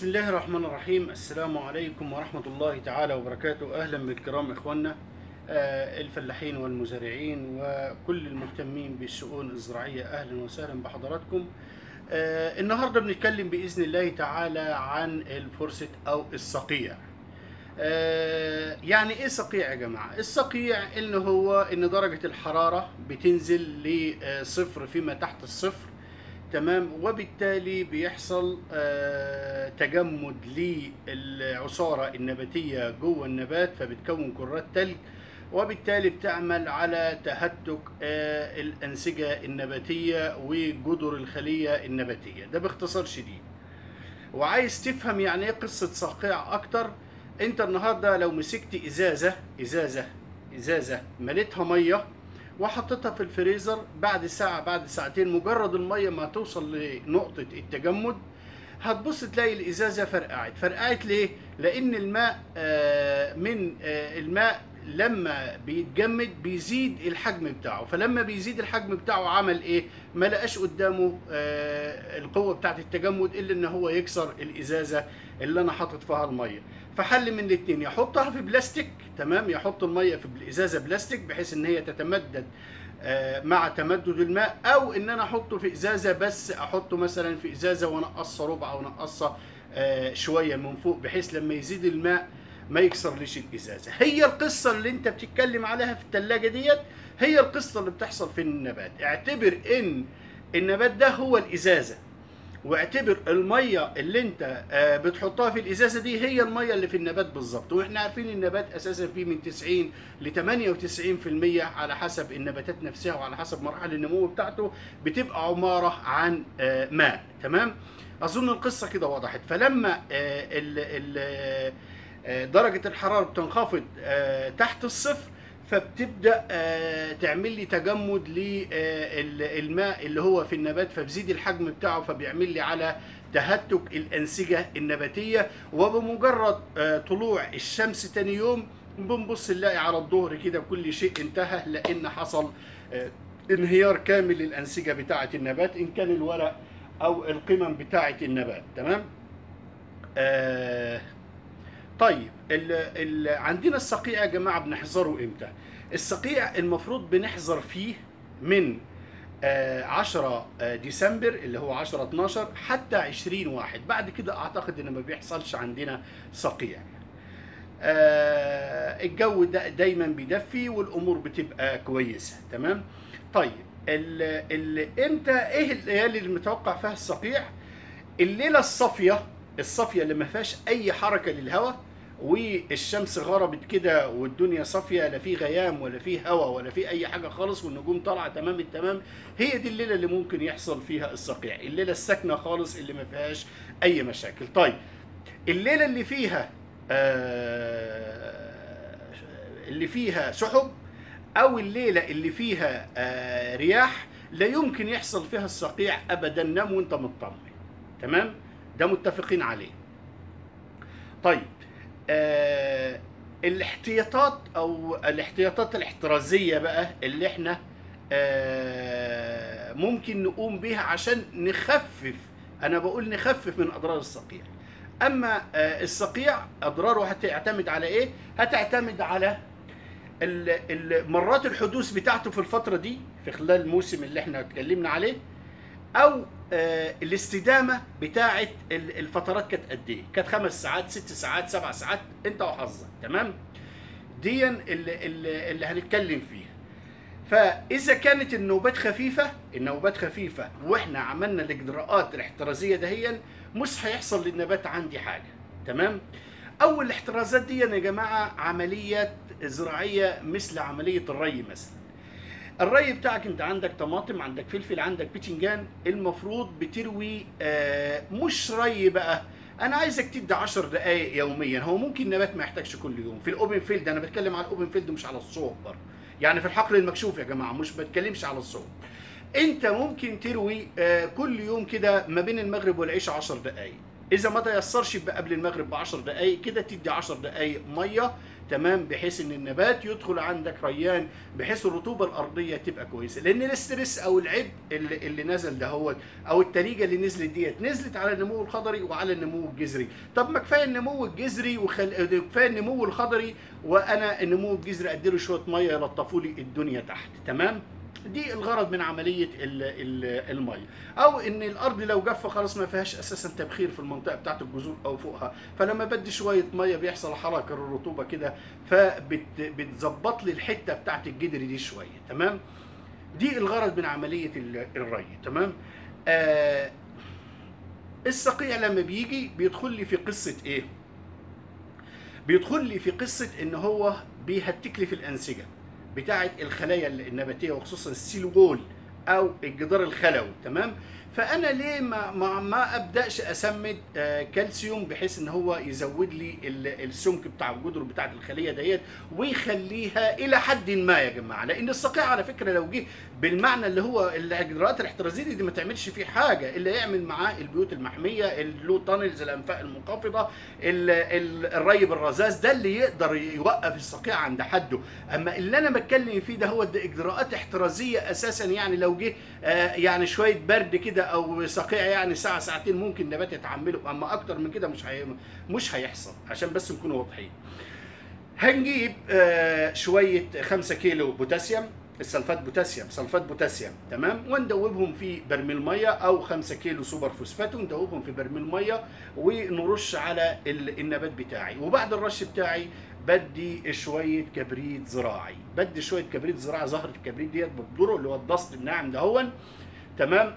بسم الله الرحمن الرحيم السلام عليكم ورحمة الله تعالى وبركاته أهلا بالكرام إخواننا آه، الفلاحين والمزارعين وكل المهتمين بالشؤون الزراعية أهلا وسهلا بحضراتكم آه، النهاردة بنتكلم بإذن الله تعالى عن الفرصة أو الصقيع آه، يعني ايه صقيع يا جماعه الصقيع اللي هو ان درجه الحراره بتنزل لصفر فيما تحت الصفر تمام وبالتالي بيحصل آه، تجمد للعصاره النباتيه جوه النبات فبتكون كرات تلج وبالتالي بتعمل على تهتك آه، الانسجه النباتيه وجذر الخليه النباتيه ده باختصار شديد وعايز تفهم يعني ايه قصه صقيع اكتر انت النهارده لو مسكت ازازه ازازه ازازه مليتها ميه وحطيتها في الفريزر بعد ساعه بعد ساعتين مجرد الميه ما توصل لنقطه التجمد هتبص تلاقي الازازه فرقعت فرقعت ليه لان الماء آه، من آه، الماء لما بيتجمد بيزيد الحجم بتاعه فلما بيزيد الحجم بتاعه عمل ايه ما لقاش قدامه آه، القوه بتاعه التجمد الا ان هو يكسر الازازه اللي انا حاطط فيها الميه فحل من الاثنين يحطها في بلاستيك تمام يحط الميه في الازازه بلاستيك بحيث ان هي تتمدد آه، مع تمدد الماء او ان انا احطه في ازازه بس احطه مثلا في ازازه وانقصها ربع او انقصها آه، شويه من فوق بحيث لما يزيد الماء ما يكسر ليش الازازه هي القصه اللي انت بتتكلم عليها في الثلاجه ديت هي القصه اللي بتحصل في النبات اعتبر ان النبات ده هو الازازه واعتبر الميه اللي انت آه، بتحطها في الازازه دي هي الميه اللي في النبات بالظبط واحنا عارفين النبات اساسا فيه من 90 ل 98% على حسب النباتات نفسها وعلى حسب مراحل النمو بتاعته بتبقى عباره عن آه، ماء تمام اظن القصه كده وضحت فلما آه، ال ال آه، درجه الحراره بتنخفض آه، تحت الصفر فبتبدا آه، تعمل لي تجمد للماء اللي هو في النبات فبزيد الحجم بتاعه فبيعمل لي على تهتك الانسجه النباتيه وبمجرد آه، طلوع الشمس تاني يوم بنبص نلاقي على الظهر كده كل شيء انتهى لان حصل آه، انهيار كامل للانسجه بتاعه النبات ان كان الورق او القمم بتاعه النبات تمام آه طيب ال ال عندنا الصقيع يا جماعه بنحذره امتى؟ الصقيع المفروض بنحذر فيه من آه 10 آه، ديسمبر اللي هو 10 12 حتى 20 واحد بعد كده اعتقد ان ما بيحصلش عندنا صقيع آه الجو ده دايما بيدفي والامور بتبقى كويسه تمام طيب ال ال امتى ايه الليالي اللي متوقع فيها الصقيع الليله الصافيه الصافيه اللي ما فيهاش اي حركه للهواء والشمس غربت كده والدنيا صافيه لا في غيام ولا في هواء ولا في اي حاجه خالص والنجوم طالعه تمام التمام هي دي الليله اللي ممكن يحصل فيها الصقيع الليله الساكنه خالص اللي ما فيهاش اي مشاكل طيب الليله اللي فيها آه اللي فيها سحب او الليله اللي فيها آه رياح لا يمكن يحصل فيها الصقيع ابدا نام وانت مطمن تمام ده متفقين عليه طيب آه الاحتياطات او الاحتياطات الاحترازيه بقى اللي احنا آه ممكن نقوم بيها عشان نخفف انا بقول نخفف من اضرار الصقيع اما آه الصقيع اضراره هتعتمد على ايه هتعتمد على ال- ال- مرات الحدوث بتاعته في الفتره دي في خلال الموسم اللي احنا اتكلمنا عليه او آه، الاستدامه بتاعه ال- الفترات كانت قد ايه؟ كانت خمس ساعات ست ساعات سبع ساعات انت وحظك تمام؟ دي اللي, اللي, اللي هنتكلم فيها. فاذا كانت النوبات خفيفه النوبات خفيفه واحنا عملنا الاجراءات الاحترازيه دهيا مش هيحصل للنبات عندي حاجه تمام؟ اول الاحترازات دي يا جماعه عمليات زراعيه مثل عمليه الري مثلا. الري بتاعك انت عندك طماطم عندك فلفل عندك بتنجان المفروض بتروي آه مش ري بقى انا عايزك تدي 10 دقائق يوميا هو ممكن نبات ما يحتاجش كل يوم في الاوبن فيلد انا بتكلم على الاوبن فيلد مش على الصوب برضه يعني في الحقل المكشوف يا جماعه مش بتكلمش على الصوب انت ممكن تروي آه كل يوم كده ما بين المغرب والعشاء 10 دقائق اذا ما تيسرش يبقى قبل المغرب ب 10 دقائق كده تدي 10 دقائق ميه تمام بحيث ان النبات يدخل عندك ريان بحيث الرطوبه الارضيه تبقى كويسه لان الاسترس او العبء اللي, اللي نزل ده هو او التريجه اللي نزلت ديت نزلت على النمو الخضري وعلى النمو الجذري طب ما كفايه النمو الجذري وخل... كفايه النمو الخضري وانا النمو الجذري اديله شويه ميه يلطفوا لي الدنيا تحت تمام دي الغرض من عمليه ال- ال- الميه او ان الارض لو جافه خلاص ما فيهاش اساسا تبخير في المنطقه بتاعت الجذور او فوقها فلما بدي شويه ميه بيحصل حركه الرطوبه كده فبتظبط لي الحته بتاعت الجدر دي شويه تمام دي الغرض من عمليه ال- الري تمام آه الصقيع لما بيجي بيدخل لي في قصه ايه بيدخل لي في قصه ان هو بيهتك لي في الانسجه بتاعه الخلايا النباتيه وخصوصا السيلوول او الجدار الخلوي تمام فانا ليه ما ما, ما ابداش اسمد آه كالسيوم بحيث ان هو يزود لي ال- السمك بتاع الجدر بتاعه الخليه ديت ويخليها الى حد ما يا جماعه لان الصقيع على فكره لو جه بالمعنى اللي هو الاجراءات الاحترازيه دي ما تعملش فيه حاجه اللي يعمل معاه البيوت المحميه اللو تانلز الانفاق المنخفضه ال- ال- الري بالرذاذ ده اللي يقدر يوقف الصقيع عند حده اما اللي انا بتكلم فيه ده هو ده اجراءات احترازيه اساسا يعني لو جه آه، يعني شويه برد كده او صقيع يعني ساعه ساعتين ممكن نبات يتحمله اما اكتر من كده مش هي مش هيحصل عشان بس نكون واضحين هنجيب آه، شويه 5 كيلو بوتاسيوم السلفات بوتاسيوم سلفات بوتاسيوم تمام وندوبهم في برميل ميه او 5 كيلو سوبر فوسفات وندوبهم في برميل ميه ونرش على ال- النبات بتاعي وبعد الرش بتاعي بدي شويه كبريت زراعي بدي شويه كبريت زراعي زهره الكبريت ديت ببدره اللي هو الدست الناعم دهون تمام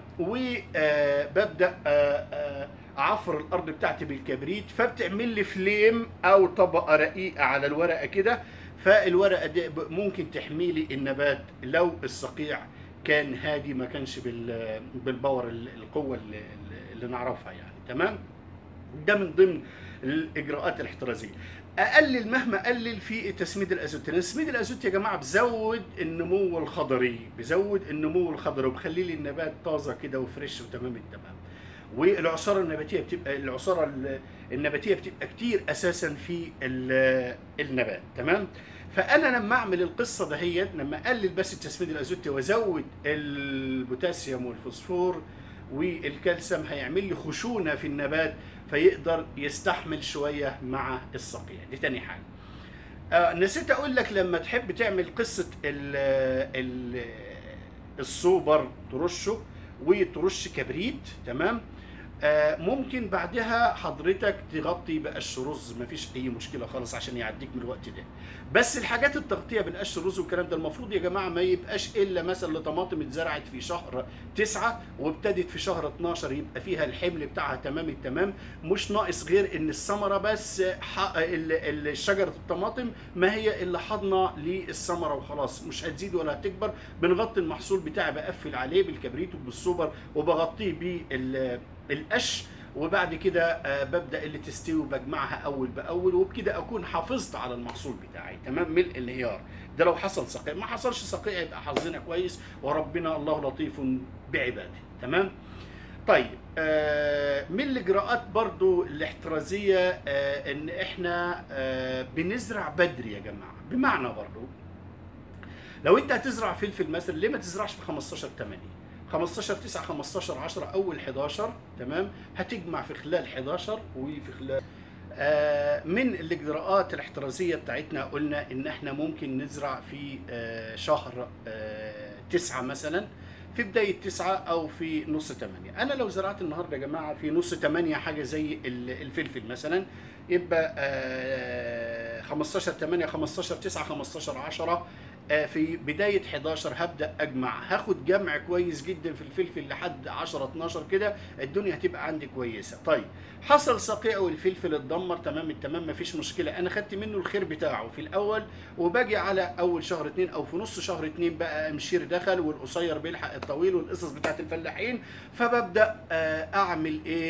وببدا اعفر الارض بتاعتي بالكبريت فبتعمل لي فليم او طبقه رقيقه على الورقه كده فالورقه دي ب- ممكن تحمي لي النبات لو الصقيع كان هادي ما كانش بال- بالباور ال- القوه اللي, اللي نعرفها يعني تمام ده من ضمن الاجراءات الاحترازيه اقلل مهما اقلل في تسميد الازوت لان تسميد الازوت يا جماعه بيزود النمو الخضري بيزود النمو الخضري وبيخلي لي النبات طازه كده وفريش وتمام التمام والعصاره النباتيه بتبقى العصاره ال- النباتيه بتبقى كتير اساسا في ال- النبات تمام فانا لما اعمل القصه دهيت لما اقلل بس التسميد الازوتي وازود البوتاسيوم والفوسفور والكالسيوم هيعمل لي خشونه في النبات فيقدر يستحمل شويه مع الصقيع دي تاني حاجه آه نسيت اقول لك لما تحب تعمل قصه ال ال السوبر ترشه وترش كبريت تمام آه ممكن بعدها حضرتك تغطي بقش رز مفيش اي مشكله خالص عشان يعديك من الوقت ده بس الحاجات التغطيه بالقش رز والكلام ده المفروض يا جماعه ما يبقاش الا مثلا لطماطم اتزرعت في شهر تسعة وابتدت في شهر 12 يبقى فيها الحمل بتاعها تمام التمام مش ناقص غير ان الثمره بس ح- ال- ال- شجره الطماطم ما هي اللي حاضنه للثمره وخلاص مش هتزيد ولا هتكبر بنغطي المحصول بتاعي بقفل عليه بالكبريت وبالسوبر وبغطيه بالقش وبعد كده آه، ببدا اللي تستوي وبجمعها اول باول وبكده اكون حافظت على المحصول بتاعي تمام من الانهيار ده لو حصل صقيع ما حصلش صقيع يبقى حظنا كويس وربنا الله لطيف بعباده تمام طيب آه من الاجراءات برضو الاحترازيه آه ان احنا آه بنزرع بدري يا جماعه بمعنى برضو لو انت هتزرع فلفل مثلا ليه ما تزرعش في 15 8 15 9 15 10 اول 11 تمام هتجمع في خلال 11 وفي خلال آه، من الاجراءات الاحترازيه بتاعتنا قلنا ان احنا ممكن نزرع في آه، شهر آه، تسعة مثلا في بداية تسعة أو في نص تمانية أنا لو زرعت النهاردة يا جماعة في نص تمانية حاجة زي ال- الفلفل مثلا يبقى آه، 15 8 15 9 15 10 آه، في بداية 11 هبدأ أجمع هاخد جمع كويس جدا في الفلفل لحد 10 12 كده الدنيا هتبقى عندي كويسة طيب حصل صقيع والفلفل اتدمر تمام التمام مفيش مشكلة أنا خدت منه الخير بتاعه في الأول وباجي على أول شهر اتنين أو في نص شهر اتنين بقى أمشير دخل والقصير بيلحق الطويل والقصص بتاعت الفلاحين فببدأ آه، أعمل إيه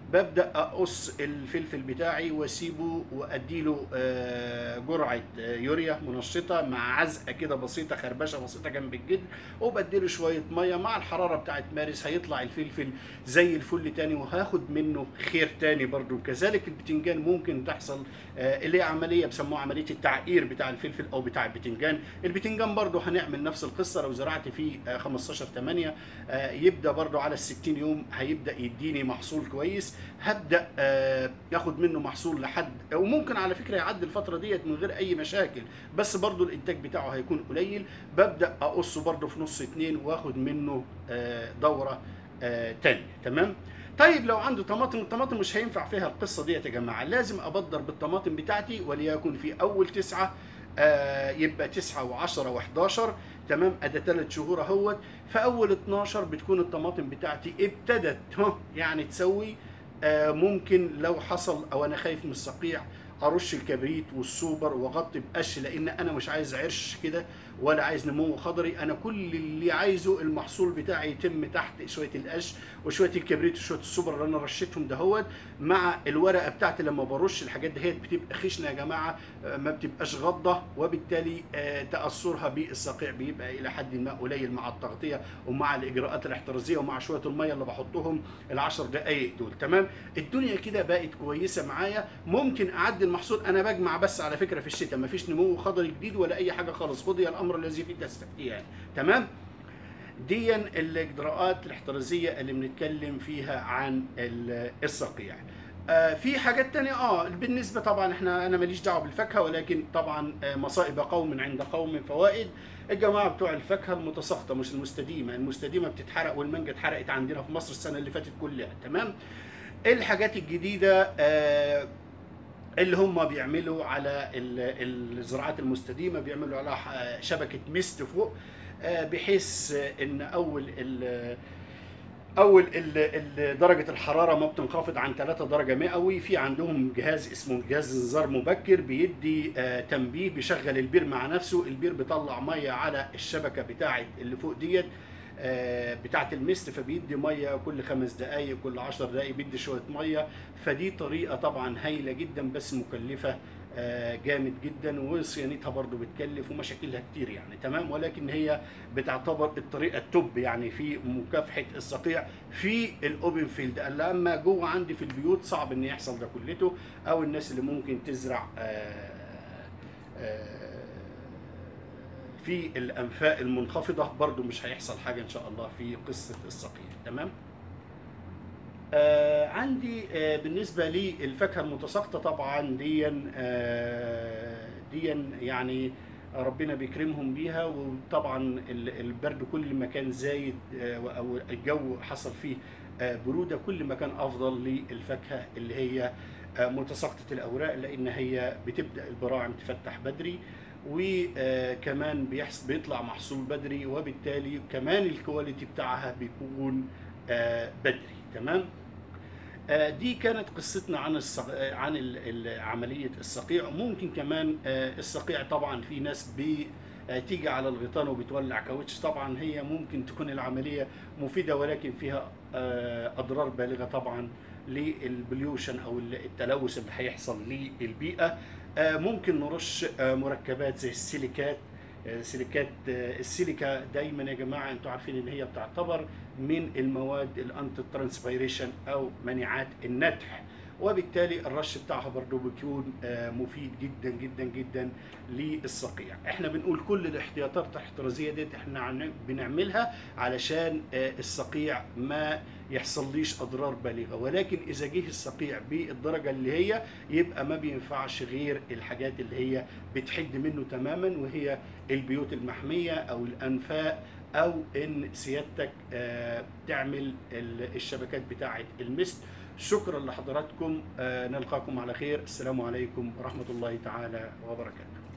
ببدا اقص الفلفل بتاعي واسيبه واديله آه، جرعه آه، يوريا منشطه مع عزقه كده بسيطه خربشه بسيطه جنب الجدر وبديله شويه ميه مع الحراره بتاعت مارس هيطلع الفلفل زي الفل تاني وهاخد منه خير تاني برضو كذلك البتنجان ممكن تحصل آه، اللي هي عمليه بسموها عمليه التعقير بتاع الفلفل او بتاع البتنجان البتنجان برضو هنعمل نفس القصه لو زرعت فيه آه، 15 8 آه، يبدا برضو على ال 60 يوم هيبدا يديني محصول كويس هبدا آه، اخد منه محصول لحد وممكن على فكره يعدي الفتره ديت من غير اي مشاكل بس برضو الانتاج بتاعه هيكون قليل ببدا اقصه برضو في نص اتنين واخد منه آه، دوره آه، تانية تمام طيب لو عنده طماطم الطماطم مش هينفع فيها القصه ديت يا جماعه لازم ابدر بالطماطم بتاعتي وليكن في اول تسعه آه يبقى تسعة و10 و11 تمام ادي ثلاث شهور اهوت في اول 12 بتكون الطماطم بتاعتي ابتدت ها يعني تسوي آه ممكن لو حصل او انا خايف من الصقيع ارش الكبريت والسوبر واغطي بقش لان انا مش عايز عرش كده ولا عايز نمو خضري انا كل اللي عايزه المحصول بتاعي يتم تحت شويه القش وشويه الكبريت وشويه السوبر اللي انا رشيتهم دهوت مع الورقه بتاعتي لما برش الحاجات دهيت بتبقى خشنه يا جماعه آه، ما بتبقاش غضه وبالتالي آه، تاثرها بالصقيع بيبقى الى حد ما قليل مع التغطيه ومع الاجراءات الاحترازيه ومع شويه الميه اللي بحطهم العشر دقائق دول تمام الدنيا كده بقت كويسه معايا ممكن اعدي المحصول انا بجمع بس على فكره في الشتاء مفيش نمو خضري جديد ولا اي حاجه خالص خدي الامر الذي فيه تستفتيه يعني تمام ديا الاجراءات الاحترازيه اللي بنتكلم فيها عن ال- الصقيع آه، في حاجات تانية اه بالنسبة طبعا احنا انا ماليش دعوة بالفاكهة ولكن طبعا آه، مصائب قوم عند قوم فوائد الجماعة بتوع الفاكهة المتساقطة مش المستديمة المستديمة بتتحرق والمانجا اتحرقت عندنا في مصر السنة اللي فاتت كلها تمام الحاجات الجديدة آه، اللي هم بيعملوا على ال- الزراعات المستديمة بيعملوا عليها ح- شبكة مست فوق آه، بحيث آه، ان اول ال- اول ال- ال- درجه الحراره ما بتنخفض عن 3 درجه مئوي في عندهم جهاز اسمه جهاز انذار مبكر بيدي آه، تنبيه بيشغل البير مع نفسه البير بيطلع ميه على الشبكه بتاعه اللي فوق ديت آه، بتاعه المست فبيدي ميه كل خمس دقائق كل 10 دقائق بيدي شويه ميه فدي طريقه طبعا هايله جدا بس مكلفه آه، جامد جدا وصيانتها برضو بتكلف ومشاكلها كتير يعني تمام ولكن هي بتعتبر الطريقه التوب يعني في مكافحه الصقيع في الاوبن فيلد اما جوه عندي في البيوت صعب ان يحصل ده كلته او الناس اللي ممكن تزرع آه، آه، في الانفاق المنخفضه برضو مش هيحصل حاجه ان شاء الله في قصه الصقيع تمام آه عندي آه بالنسبه للفاكهه المتساقطه طبعا ديا آه ديا يعني ربنا بيكرمهم بيها وطبعا ال- البرد كل ما كان زايد آه او الجو حصل فيه آه بروده كل ما كان افضل للفاكهه اللي هي آه متساقطه الاوراق لان هي بتبدا البراعم تفتح بدري وكمان بيحصل بيطلع محصول بدري وبالتالي كمان الكواليتي بتاعها بيكون آه بدري تمام آه، دي كانت قصتنا عن الصق... آه، عن ال- ال- عملية الصقيع ممكن كمان آه، الصقيع طبعا في ناس بي آه، تيجي على الغيطان وبتولع كاوتش طبعا هي ممكن تكون العملية مفيدة ولكن فيها آه، أضرار بالغة طبعا للبليوشن أو ال- التلوث اللي هيحصل للبيئة آه، ممكن نرش آه، مركبات زي السيليكات آه، سيليكات آه، السيليكا دايما يا جماعه انتوا عارفين ان هي بتعتبر من المواد الانتي ترانسبيريشن او مناعات النتح وبالتالي الرش بتاعها برضو بيكون آه، مفيد جدا جدا جدا للصقيع احنا بنقول كل الاحتياطات الاحترازيه ديت احنا عن- بنعملها علشان آه، الصقيع ما يحصليش اضرار بالغه ولكن اذا جه الصقيع بالدرجه اللي هي يبقى ما بينفعش غير الحاجات اللي هي بتحد منه تماما وهي البيوت المحميه او الانفاق او ان سيادتك آه، تعمل ال- الشبكات بتاعه المست شكرا لحضراتكم آه، نلقاكم على خير السلام عليكم ورحمه الله تعالى وبركاته